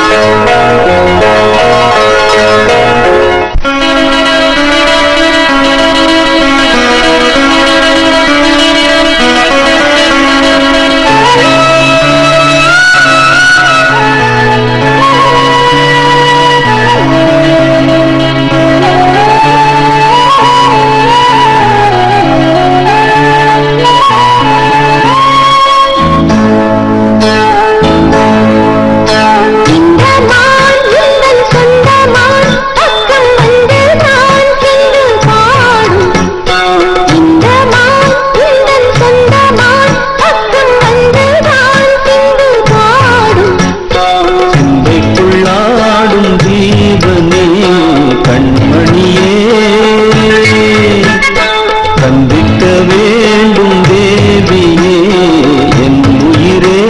இந்த மான் உங்கள் சொந்த மான் பக்கம் வந்து நான் சென்று பாடும் இந்த மான் உங்கள் சொந்த மான் பக்கம் வந்து நான் சென்று பாடும் சிந்தைக்குள்ளாடும் தீபனே கண்மணியே சந்திக்க வேண்டும் தேவியே என் உயிரே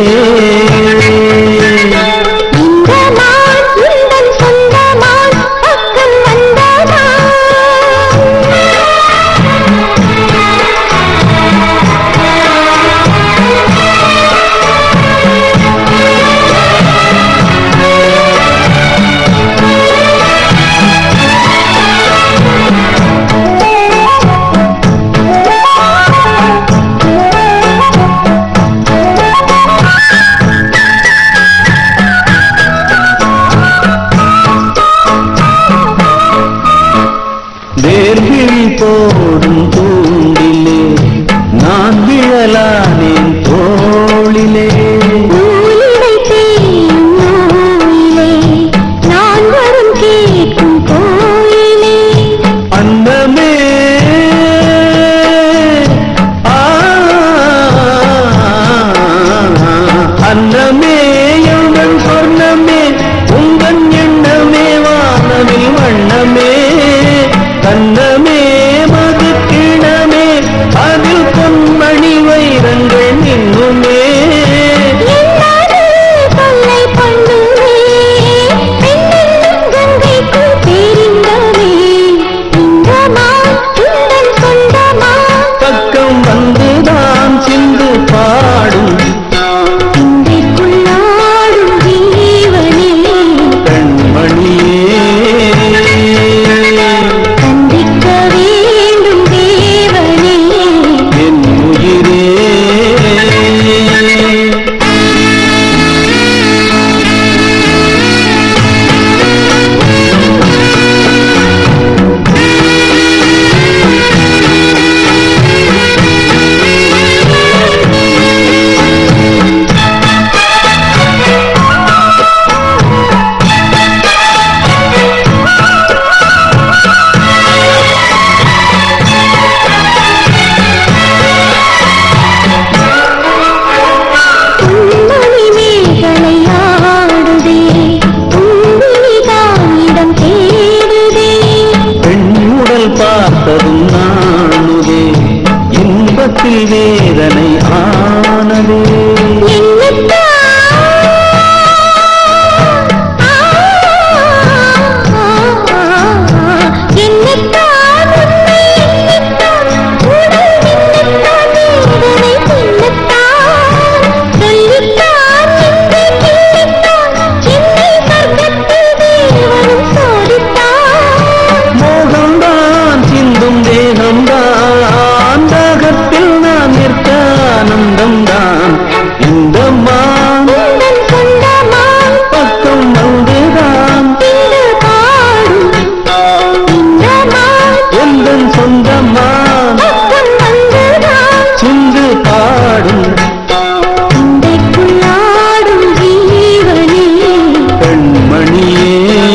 இந்த மான் உங்கள் சொந்த மான் பக்கம் வந்த வேர்கிழி போடும் தூண்டிலே நான் விழலானேன் தோளிலே ஊழிடை தேயும் நோயிலே நான் வரும் கேட்கும் கோயிலே அன்னமே ஆ, அன்னமே எங்கள் சொர்ணமே உங்கள் எண்ணமே வானவில் வண்ணமே கண்ணமே மது கிணமே அதில் பொன்மணி வைரங்கள் நின்னுமே என்னாது தொல்லை பண்ணுமே பெண்ணென்னும் கங்கைக்குள் தெரிந்தவே இந்த மான் உங்கள் சொந்தமா பக்கம் வந்துதான் சிந்து பாடும் இன்றைக்குள்ளாடும் ஜீவனே கண்மணியே சந்திக்க வேண்டும் தேவனே என் உயிரே உன்மொழி மேகலை ஆடுதே உன்னிதான் இடம் தேடுதே பெண்ணுடல் பார்த்ததும் நானுதே இன்பத்தில் வேதனை ஆனதே என்னத்தான் உன்னை எண்ணித்தான் உடல் மின்னித்தான் வேதனை தின்னுத்தான் சொல்லித்தான் இங்கே கிள்ளித்தான் சென்னை சொர்க்கத்தில் தேவனும் சோதித்தான் மோகம்தான் சிந்தும் தேகம்தான் தாகத்தில் நான் நிற்க ஆனந்தம்தான் இந்த மான் உந்தன் சொந்தமாம் பக்கம் வந்துதான் திண்டு பாடும் இந்த மான் எந்தன் சொந்தமான் பக்கம் வந்துதான் சிந்து பாடும் இன்றைக்குள்ளாடும் ஜீவனே பெண்மணியே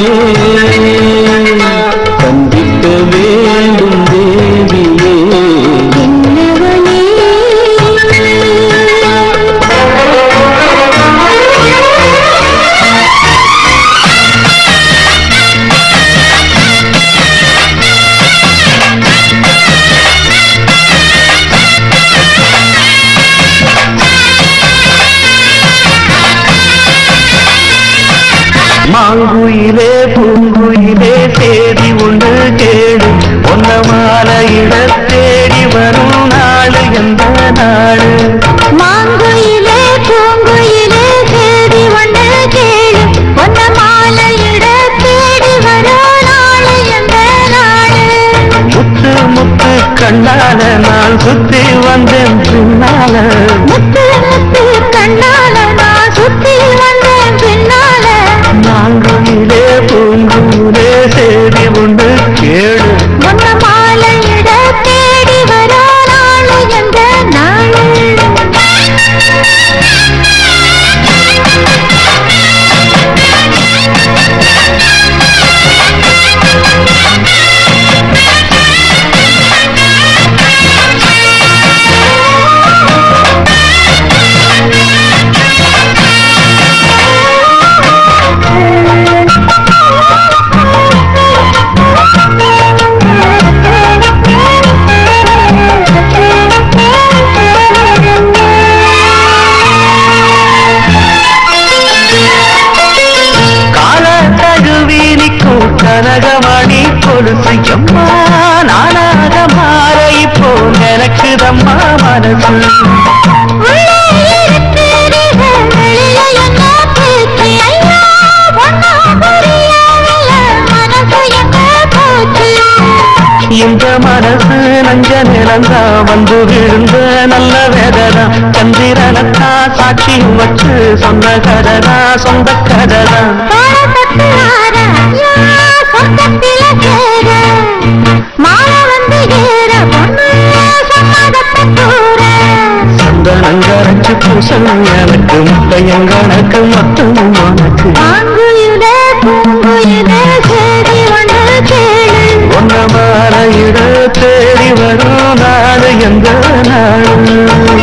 சந்திக்க வேண்டும் தேவியே என்னவனே மாங்குயிலே பூங்குயிலே தேடி ஒன்று கேடு ஒன்ன மாலையிட தேடி வரும் நாடு எந்த நாடு மாங்குயிலே பூங்குயிலே தேடி ஒன்று கேளு ஒன்ன கண்ணால நான் சுத்தி வந்தேன் பின்னால முத்து முத்து கண்ணால நான் சுத்தி வந்தேன் பின்னால நாங்குயிலே பூங்குயிலே சேதி உண்டு கேடு முன்ன மாலையிட தேடி வரா நாளு எந்த நாளு கால தழுவி நிற்கும் கனகமணி கொலுசு எம்மா நானாக மாற இப்போ நினைக்குதம்மா மனசு உள்ளே இருக்கிறீர்கள், வெளியில என்ன பேச்சு? ஐயா, ஒண்ணும் புரியவில்லை, மனசு எங்க போச்சு? இந்த மனசு நஞ்ச நிலந்தா வந்து விழுந்த நல்ல வேதனா சந்திரனத்தா சாட்சி வச்சு சொன்ன கதனா சொந்த கதனா தோளத்தட்டு ஆற, ஐயா, சொர்க்கத்தில சேர. மாலை வந்து ஏற, பொண்ணு சம்மதத்தை கூற. சந்தனங்கரைச்சு பூசல் எனக்கு முட்டையங்கணக்கு மொத்தம் உனக்கு ஆங்குயிலே, பூங்குயிலே, சேதி ஒன்று கேளு. ஒன்ன மாலையிட தேடி வரும் நாடு எந்த நாடு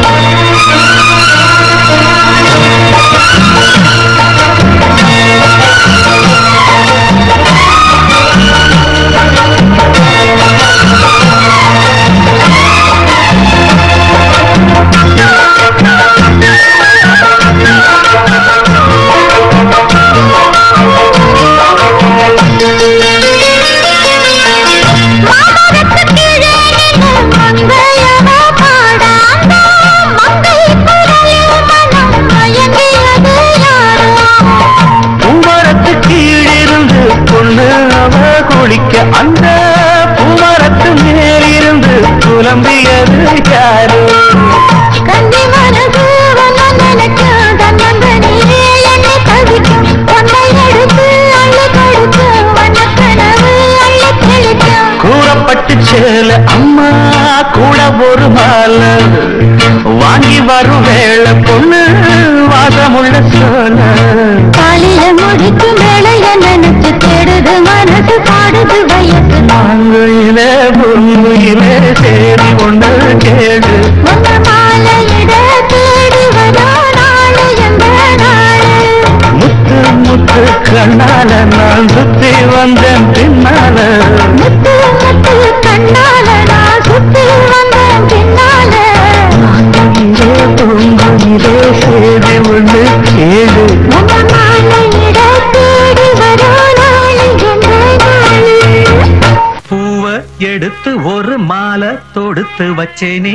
மாமரத்து கீழே நின்னு மங்கையவ பாடாங்க. மங்கை குரலில் மனம் மயங்கியது யாரோ? பூமரத்து கீழிருந்து பொண்ணு அவ குளிக்க அந்த பூமரத்து மேலிருந்து புலம்பியது யாரு கன்னி மனது உன்னை நினைக்கும், தன்னந்தனியே என்னை தவிக்கும். உன்னை எடுத்து அள்ளி கொடுக்கும், வண்ணக் கனவு அள்ளித் தெளிக்கும். கூறப்பட்டு சேல அம்மா கூட ஒரு மாலை வாங்கி வரும் வேளை பொண்ணு வாசமுள்ள சோல காலையில முடிக்கும் வேளைய நினைச்சு தேடுது மனசு பாடுது வயசு மாங்குயிலே பொங்குயிலே சேரி ஒன்று கேடு உன்ன மாலையிட தேடி வரா நாளு எந்த நாளு முத்து முத்து கண்ணால நான் சுத்தி வந்தேன் பின்னால முத்து முத்து கண்ணால நான் சுத்தி வந்தேன் பின்னால மாங்குயிலே பொங்குயிலே சேரி ஒன்று கேடு உன்ன மாலையிட தேடி வரா நாளு எந்த நாளு பூவ எடுத்து ஒரு மாலை தொடுத்து வச்சேனே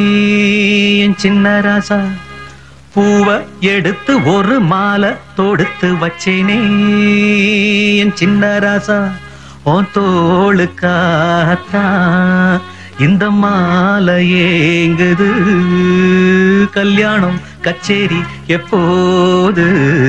என் சின்ன ராசா பூவ எடுத்து ஒரு மாலை தொடுத்து வச்சேனே என் சின்ன ராசா உன் தோளுக்காத்தான் இந்த மாலை ஏங்குது கல்யாணம் கச்சேரி எப்போது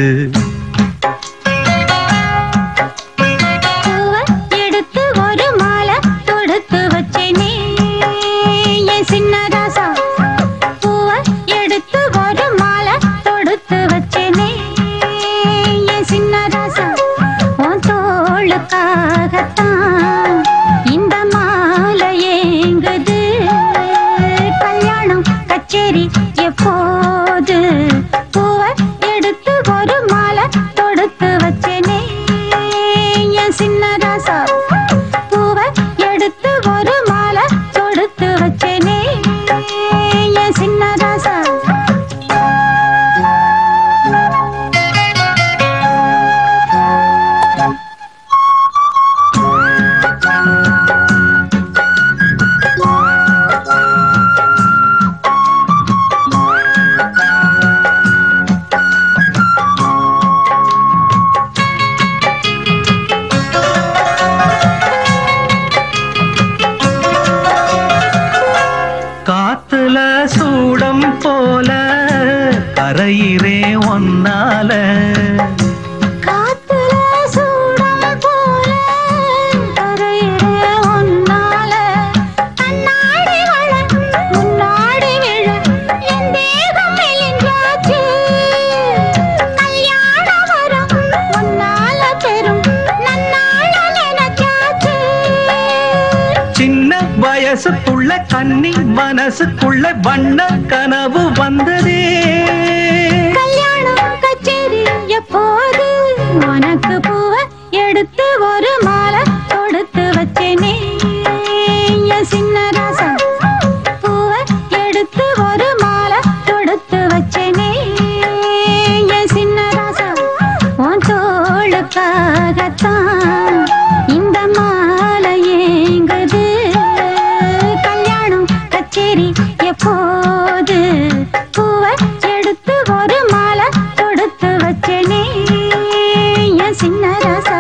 பூவ எடுத்து ஒரு மாலை தொடுத்து வச்சேனே என் சின்ன ராசா பூவ எடுத்து ஒரு மாலை தொடுத்து வச்சேனே என் சின்ன ராசா உன் தோளுக்காகத்தான் இந்த மாலை ஏங்குது கல்யாணம் கச்சேரி எப்போது பூவ எடுத்து ஒரு மாலை தொடுத்து வச்சேனே என் சின்ன ராசா பூவ எடுத்து ஒரு மாலை தொடுத்து வச்சேனே என் சின்ன ராசா வயசுக்குள்ள கன்னி மனசுக்குள்ள வண்ண கனவு வந்ததே கல்யாணம் கச்சேரி எப்போது உனக்கு பூவ எடுத்து ஒரு மாலை கொடுத்து வச்சேனே என் சின்ன ராசா பூவ எடுத்து ஒரு மாலை கொடுத்து வச்சேனே என் சின்ன ராசா உன் தோளுக்காகத்தான் இந்த மாலை ஏங்குது கல்யாணம் கச்சேரி எப்போது பூவ எடுத்து ஒரு மாலை கொடுத்து வச்சேனே என் சின்ன ராசா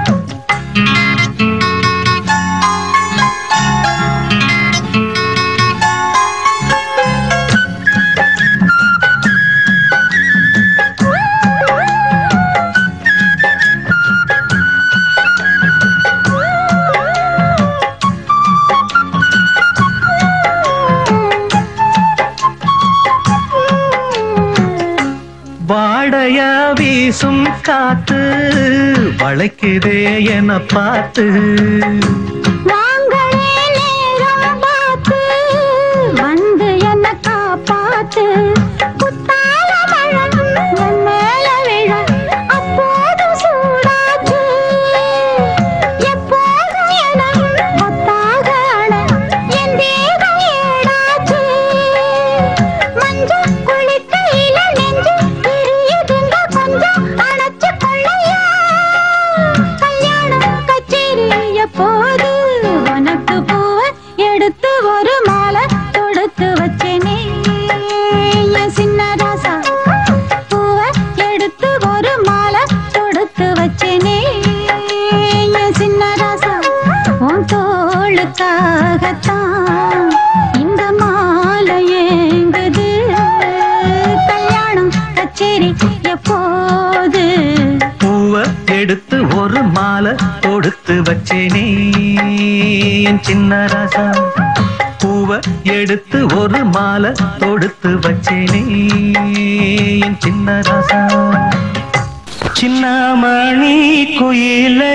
வாடையா வீசும் காத்து வளைக்குதே என பார்த்து வாங்களே நேரம் பார்த்து வந்து என்ன காப்பாத்து குத்தால மழை என் மேல விழ அப்போது சூடாச்சு எப்போதும் என ஒத்தாக அழ என் தேகம் ஏடாச்சு மஞ்சள் குளிக்கையில நெஞ்சு எரியுதுங்க கொஞ்சம் அணைச்சு கொள்ளையா கல்யாணம் கச்சேரி எப்போது உனக்கு பூவ எடுத்து ஒரு மாலை தொடுத்து வச்சேனே என் சின்ன ராசா பூவ எடுத்து ஒரு மாலை தொடுத்து வச்சேனே என் சின்ன ராசா உன் தோளுக்காகத்தான் இந்த மாலை ஏங்குது கல்யாணம் கச்சேரி எப்போது பூவ எடுத்து ஒரு மாலை கொடுத்து வச்சேனே என் சின்ன ராசா பூவ எடுத்து ஒரு மாலை தொடுத்து வச்சேனே என் சின்ன ராசா சின்ன மணி குயிலே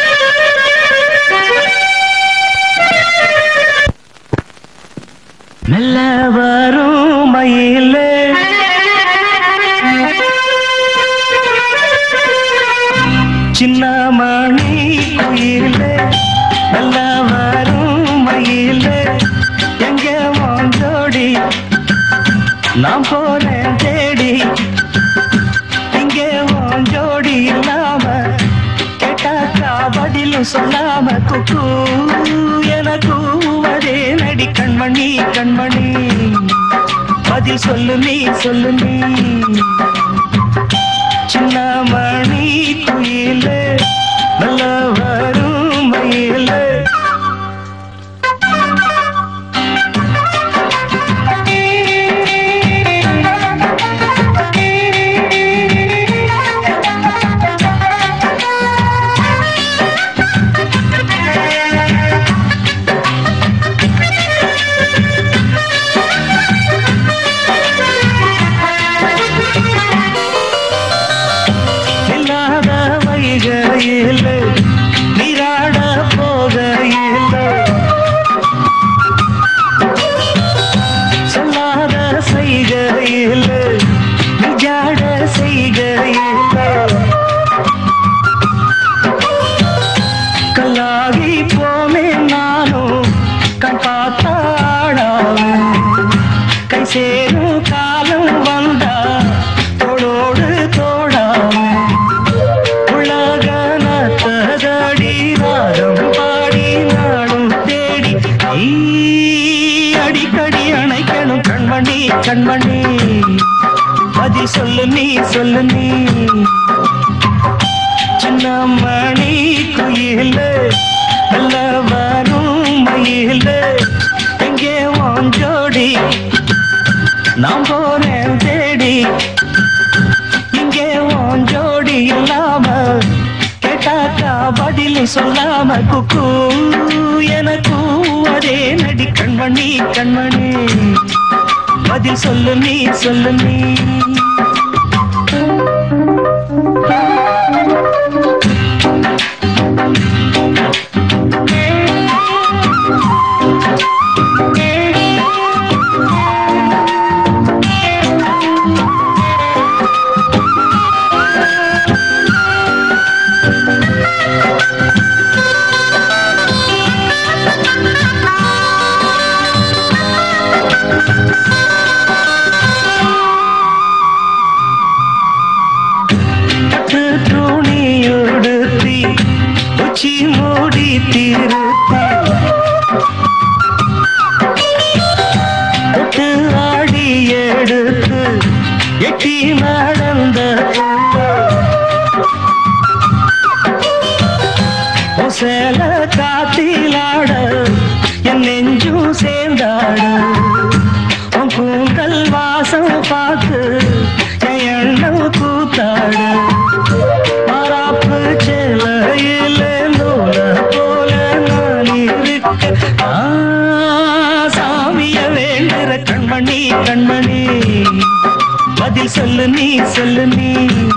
மெல்ல வரும் மயிலே சின்ன மணி குயிலே நல்ல வரும் மயிலே எங்க வாஞ்சோடி நான் போறேன் தேடி இங்கே வாஞ்சோடி இல்லாம கேட்டாக்கா பதிலும் சொல்லாம குக்கு எனக்கு அதே நடி கண்மணி கண்மணி பதில் சொல்லு நீ சொல்லு நீ சின்ன மணி குயிலே நல்ல வரும் மயிலே இல்லாத வைகையில் நீராட போகையில் சொல்லாத செய்கையில் நிஜாட செய்கையில் கல்லாகி போமே நானும் கண் பார்த்தாடாவேன் கை சேரும் காலம் வந்தா தோளோடு தோடாமே உலகனத்ததடி ராகம் பாடி நாடும் தேடி நீ அடிக்கடி அணைக்கணும் கண்மணி கண்மணி பதில் சொல்லு நீ சொல்லு நீ சின்ன மணி குயில நல்ல வரும் மயில எங்கே வாஞ்சோடி நான் போறேன் தேடி இங்கே உன் ஜோடி இல்லாம கேட்டாக்கா பதில் சொல்லாம குக்கு எனக்கு அதே நடி கண்மணி கண்மணி பதில் சொல்லு நீ சொல்லு நீ நடந்த சேல காத்திலாட என் நெஞ்சும் சேர்ந்தாட உன் கூந்தல் வாசம் பார்த்து என் எண்ணம் கூத்தாட மராப்பு சேலையில நூல போல நான் இருக்க ஆ, சாமிய வேண்டுற கண்மணி கண்மணி பதில் சொல்லு நீ சொல்லு நீ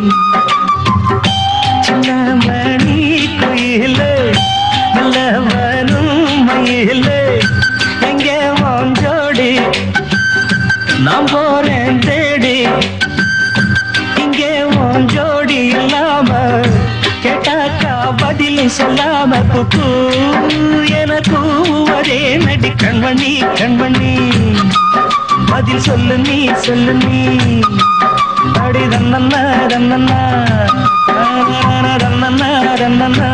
சின்ன மணி குயில நல்லவனும் மயில எங்கே வாஞ்சோடி நான் போறேன் தேடி இங்கே உன் ஜோடி இல்லாம கேட்டாக்கா பதில் சொல்லாம குக்கு என கூவதே நடி கண்மணி கண்மணி பதில் சொல்லு நீ சொல்லு நீ அடி தன்னண்ணா தன்னண்ணா தன்னண்ணா தன்னண்ணா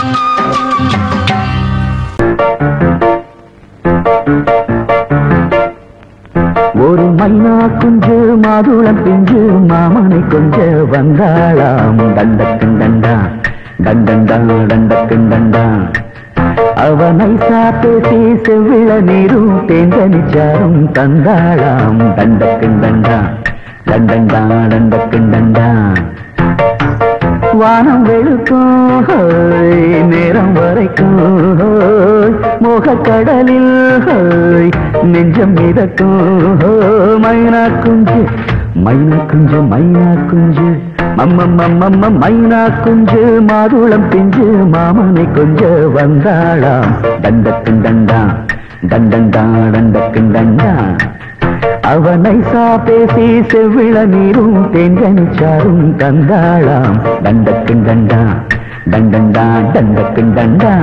ஒரு மைனா குஞ்சு மாதுளம் பிஞ்சு மாமனை கொஞ்ச வந்தாளாம் தண்டக்கன் தண்டா தண்டண்டா தண்டக்கன் தண்டா அவனை பேசி செவ்விள நீரும் தேங்கனிச்சாரும் தந்தாளாம் தண்டக்கன் தண்டா தண்டண்டா தண்டக்கன் தண்டா வானம் வெளுக்கும் ஹோய், நேரம் வரைக்கும் ஹோய், மோகக்கடலில் ஹோய், நெஞ்சம் மிதக்கும் ஹோய், மைனா குஞ்சு மைனா குஞ்சு மைனா குஞ்சு மம்மம்மம்மம்ம மைனா குஞ்சு மாதுளம் பிஞ்சு மாமனை கொஞ்ச வந்தாளாம் தண்டக்கும் தண்டா தண்டண்டா தண்டக்கும் தண்டா அவனை சா பேசி செவ்விள நீரும் தேங்கனிச்சாரும் தந்தாளாம் தண்டக்கும் தண்டா தண்டண்டா தண்டக்கும் தண்டா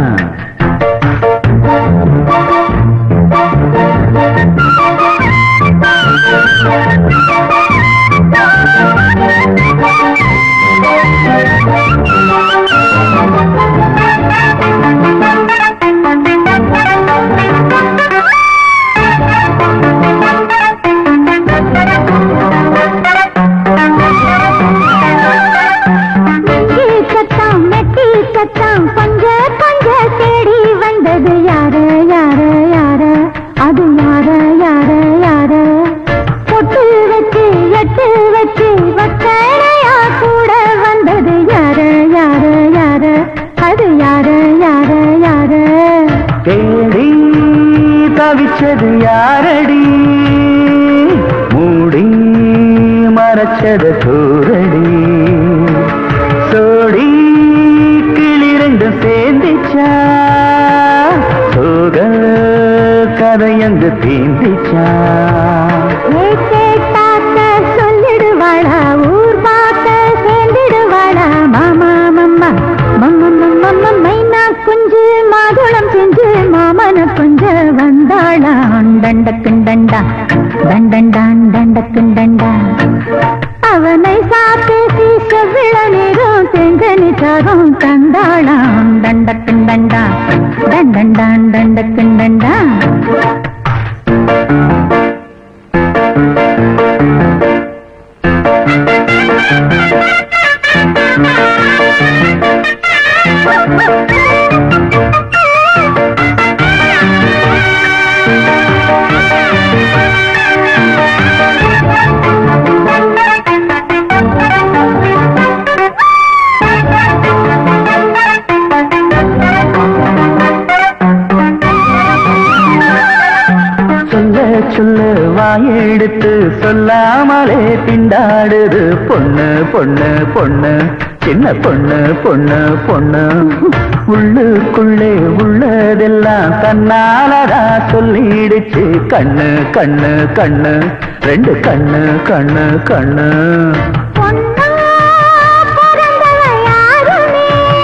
மெட்டி சத்தம் மெட்டி சத்தம் கொஞ்ச கொஞ்ச தேடி வந்தது யாரு யாரு யாரு அது யாரு யாரு யாரு பொட்டு வச்சு எட்டு வச்சு வக்கரையா கூட வந்தது யாரு யாரு யாரு அது யாரு யாரு யாரு தேடி தவிச்சது யாரடி மூடி மறைச்சது சூரடி சோடி கிளிரண்டு சேர்ந்திச்சா சோக கதையங்கு தீந்திச்சா ஏ கேட்டாக்க சொல்லிடுவாளா ஊர் பார்க்க சேர்ந்திடுவாளா மாமா மம்மா மம்ம மம்ம மைனா குஞ்சு மாதுளம் செஞ்சு மாமன கொஞ்ச வந்தாளாம் தண்டக்குன் தண்டா தண்டண்டான் தண்டக்குன் தண்டா அவனை சாப்பேசி செவ்விள நீரும் செங்கனி சாரும் தந்தாளாம் தண்டக்குன் தண்டா தண்டண்டான் தண்டக்குன் தண்டா சொல்ல சொல்ல வாயெடுத்து சொல்லாமலே திண்டாடுது பொண்ணு பொண்ணு பொண்ணு சின்ன பொண்ணு பொண்ணு பொண்ணு உள்ளுக்குள்ளே உள்ளதெல்லாம் தன்னாலதா சொல்லிடுச்சு கண்ணு கண்ணு கண்ணு ரெண்டு கண்ணு கண்ணு கண்ணு பொன்னா பிறந்தவ யாருமே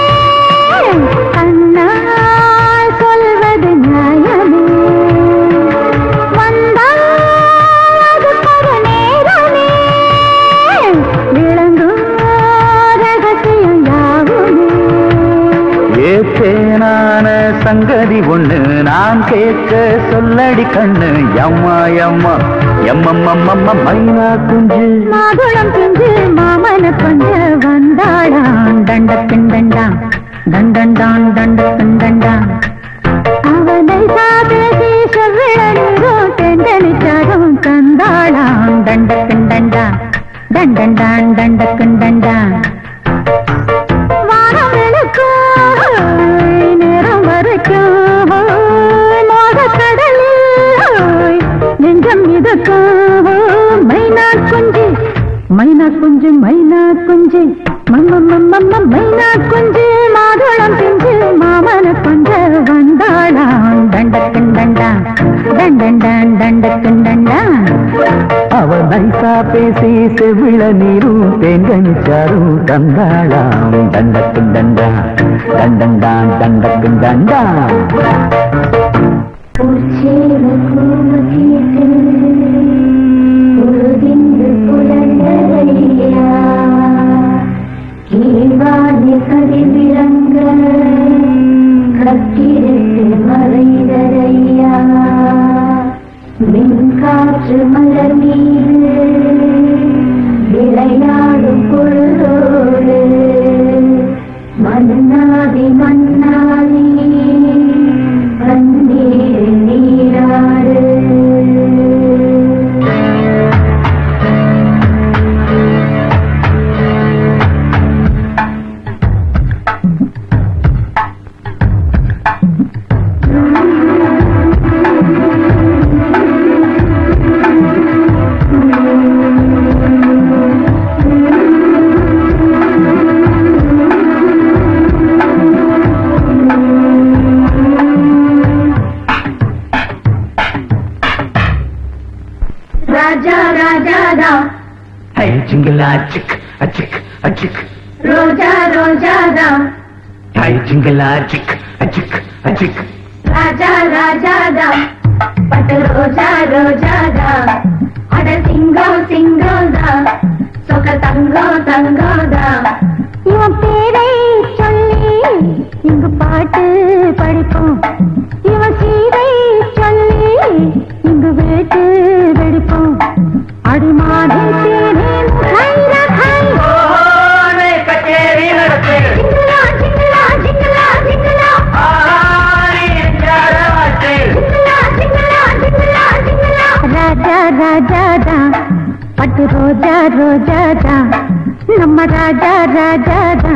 கண்ணால் சொல்வது நியாயமே வந்தால் அதுக்கொரு நேரமே விளங்கும் ரகசியம் யாவுமே ஏத்தேனான சங்கதி ஒண்ணு நான் கேட்க சொல்லடி கண்ணு எம்மா எம்மா எம்மம்மம்மம்ம மைனா குஞ்சு மாதுளம் பிஞ்சு மாமன கொஞ்ச வந்தாளாம் தண்ட பிண்டண்டா தண்டண்டான் தண்ட பிண்டண்டா அவனை சாதகி செவ்விழநீரும் தெண்டனிச்சாரும் தந்தாளாம் தண்ட பிண்டண்டா தண்டண்டான் தண்ட பிண்டண்டா வானம் வெளுக்கும் நேரம் வரைக்கும் மோகக்கடலில் நெஞ்சம் மிதக்கும் மைனா குஞ்சு மைனா குஞ்சு மைனா குஞ்சு மம்மம்மம்மம்ம மைனா குஞ்சு மாதுளம் பிஞ்சு மாமன கொஞ்ச வந்தாளாம் தண்டக்கண்டண்டா தண்டண்டான் தண்டக்கண்டண்டா அவ நைசா பேசி செவிள நீரும் தேங்கனிச்சாரும் தந்தாளாம் தண்டக்கும் தண்டா தண்டண்டான் தண்டக்கும் தண்டா பூச்சேர பூமகேட்டு உருகின்று புலந்தரையா கீழ்வாடி கதிவிளங்க கட்டிரட்டு மறைதரையா மின்காற்று மலர் மீது விளையாடும் பொழுதோடு மன்னாதி மன்னாதி கண்ணீர் நீராடு ராஜா ராஜாதா ஹை சிங்கிளா சிக் அச்சிக் அச்சிக் ரோஜா ரோஜாதா ஹை சிங்கிளா சிக் அச்சிக் அச்சிக் ராஜா ராஜாதா பட்டு ரோஜா ரோஜாதா அட சிங்கம் சிங்கம்தா சொக்க தங்கம் தங்கம்தா இவன் பேரை சொல்லி இங்கு பாட்டு படிப்போம் இவன் சீதை சொல்லி இங்கு வேட்டு வெடிப்போம் அடிமாடி தேனே கைர கை கச்சேரி நடத்து ஜிங்கலா ஜிங்கலா ஜிங்கலா ஜிங்கலா ஜிங்கலா ஜிங்கலா ஜிங்கலா ஜிங்கலா ராஜா ராஜாதா பட்டு ரோஜா ரோஜாதா நம்ம ராஜா ராஜாதா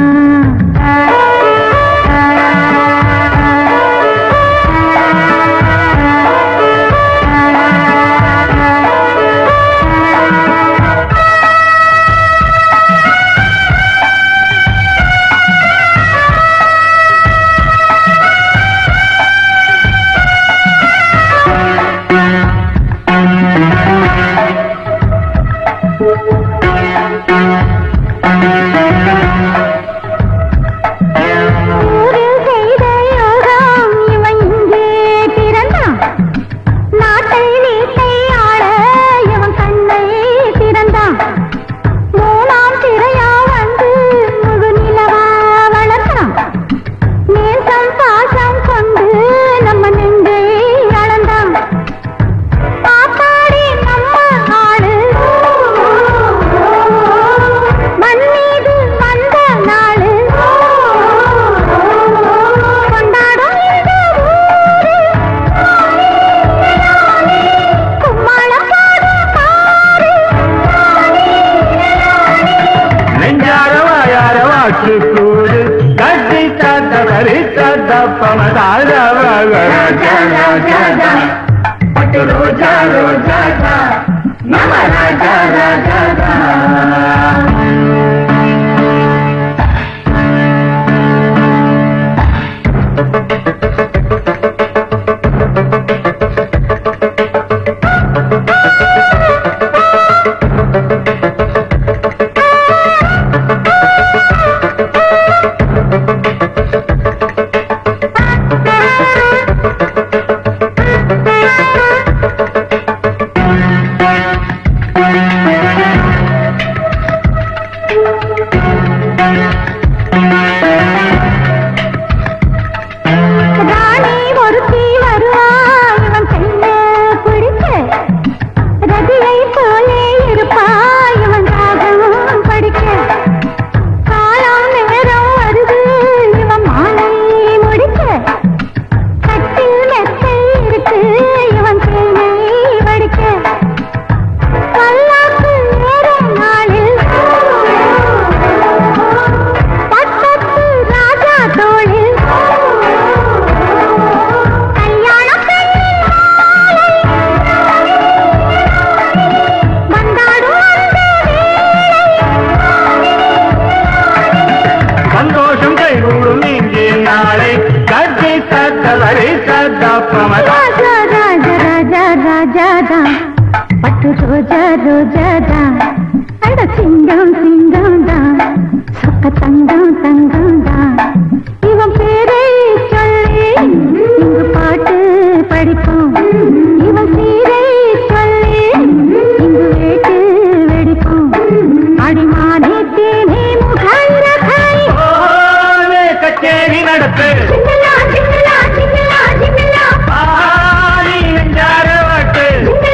ஊரு செய்த யோகம் இவன் இங்கே பிறந்தான் நாட்டை வீட்டை ஆள இவன் கண்ணை திறந்தான் மூணாம் திரையா வந்து முழு நிலவா வளர்த்தான் நேசம் பாசம் கொண்டு நம்ம நெஞ்சை அளந்தான் பாப்பாடி நம்ம ஆளு மண் மீது வந்த நாளு கொண்டாடும் இந்த ஊரு கும்மாளம் பாடும் பாரு நெஞ்சார வாயார வாக்கு கூடு கட்டி தாத்த கரி தாத்த பமதார ராஜா ராஜா பட்டு ரோஜா ரோஜா நம ராஜா ராஜா குமதா ராஜா ராஜா ராஜா ராஜாதா பட்டு ரோஜா ரோஜாதா அட சிங்கம் சிங்கம் தான் சொக்க தங்கம் தங்கம் தான் இவன் பேரை சொல்லி இங்கு பாட்டு படிப்போம் இவன் சீரை சொல்லி இங்கு வேட்டு வெடிப்போம் அடிமானே தேனே முகாயிர காய் ஓலே கச்சேரி நடத்து சின்னலா சின்னலா சின்னலா சின்னலா பாரி நெஞ்சார வாட்டு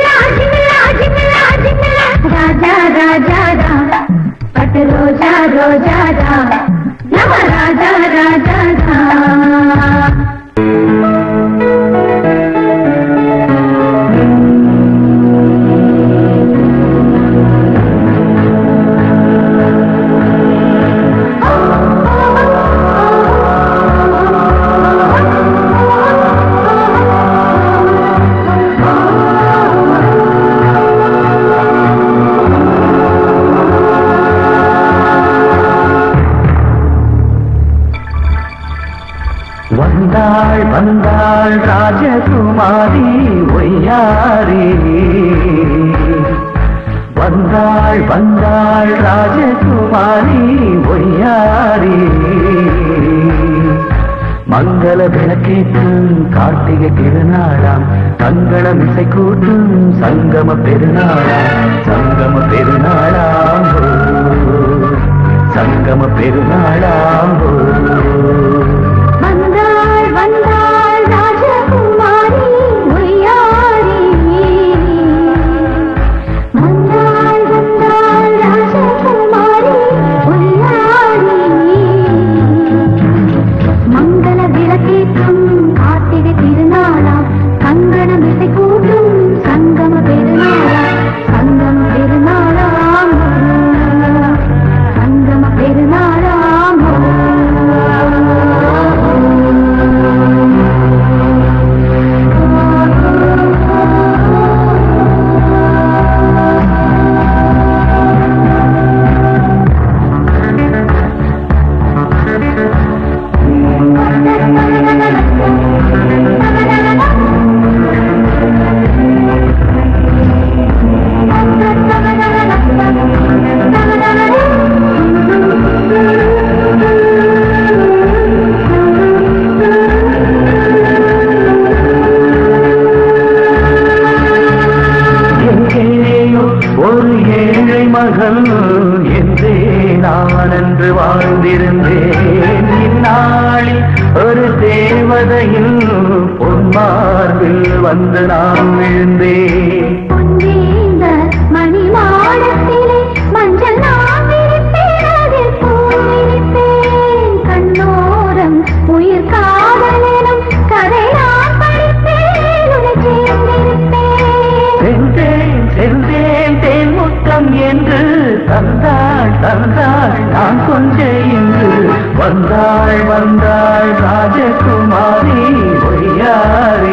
ராஜா ராஜா ரா பட்டு ரோஜா ரோஜா ரா நம ராஜா ராஜா ரா வந்தாள் வந்தாள் ராஜகுமாரி ஒய்யாரி வந்தாள் வந்தாள் ராஜகுமாரி ஒய்யாரி மங்கள விளக்கேற்றும் கார்த்திகை திருநாளாம் மங்களம் இசை கூட்டும் சங்கம பெருநாளாம் சங்கம பெருநாளாம் ஓ, சங்கம பெருநாளாம் ஓ. வந்தாள் வந்தாள் ராஜகுமாரி ஒய்யாரி வந்தாள் வந்தாள் ராஜகுமாரி ஒய்யாரி மங்கள விளக்கேற்றும் கார்த்திகை திருநாளாம் கங்கணம் இசை கூட்டும் சங்கம பெருநாளாம் சங்கம பெருநாளாம் சங்கம பெருநாளாம் எங்கேயோ ஒரு ஏழை மகள் என்றே நான் என்று வாழ்ந்திருந்தேன் இந்நாளில் ஒரு தேவதையில் பொன்மார்பில் வந்து நான் விழுந்தேன் பொன்னேந்த மணிமாடத்திலே மஞ்சள் நான் விரிப்பேன், அதில் பூ விரிப்பேன். கண்ணோரம் உயிர் காதலெனும் கதை நான் படிப்பேன், உன்னை சேர்ந்திருப்பேன். சென்றேன் சென்றேன் தேன் முத்தம் என்று தந்தாள் தந்தாள் நான் கொஞ்ச இன்று வந்தாள் வந்தாள் ராஜகுமாரி ஒய்யாரி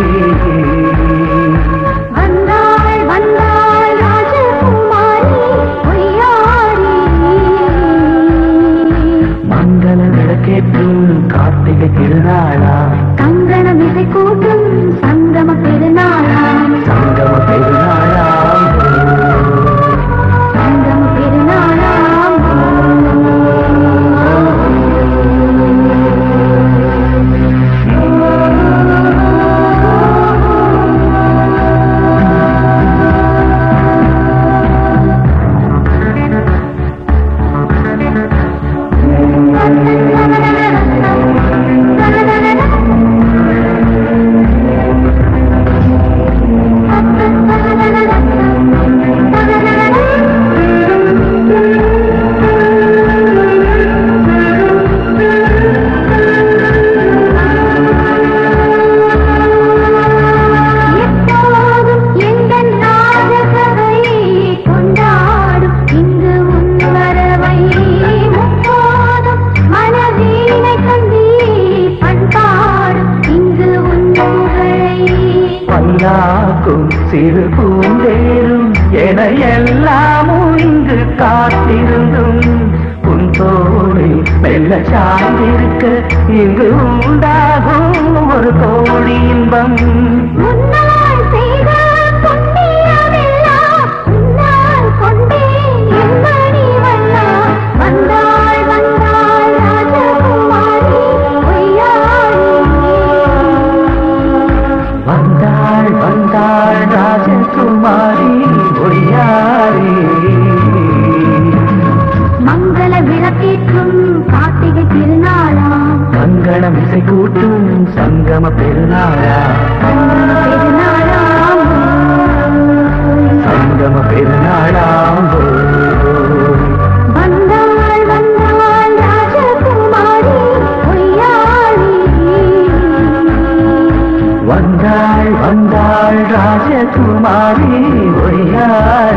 வந்தாள் வந்தாள் ராஜகுமாரி பொய்யாரி மங்கள விளக்கேற்றும் கார்த்திகை திருநாளா கங்கணம் இசை கூட்டும் சங்கம பெருநாளாம் சங்கம பெருநாளா சங்கம பெருநாளாம் எப்போதும் எங்கள் ராஜசபை கொண்டாடும் இங்கு உன் வரவை முப்போதும் மனதீனை தந்தி பண்பாடும் இங்கு உன் புகழை பல்லாக்கும் சிறு பூந்தேரும் என எல்லாமும் இங்கு காத்திருந்தும் உன் தோளில் மெல்ல சார்ந்திருக்க இங்கு உண்டாகும் ஒரு கோடி இன்பம் முன்னால் செய்த புண்ணியமெல்லாம் உன்னால் கொண்டேன் எம்மணி வண்ணா. வந்தாள் வந்தாள் ராஜகுமாரி பொய்யாரி. வந்தாள் வந்தாள் ராஜகுமாரி ஒய்யாரி மங்கள விளக்கேற்றும் கார்த்திகை திருநாளாம் மங்களம் இசை கூட்டும் சங்கம பெருநாளா பெருநாளாம் சங்கம பெருநாளாம் வந்தாள் வந்தாள் ராஜகுமாரி பொய்யாரி வந்தாள் வந்தாள் ராஜகுமாரி ஒய்யாரி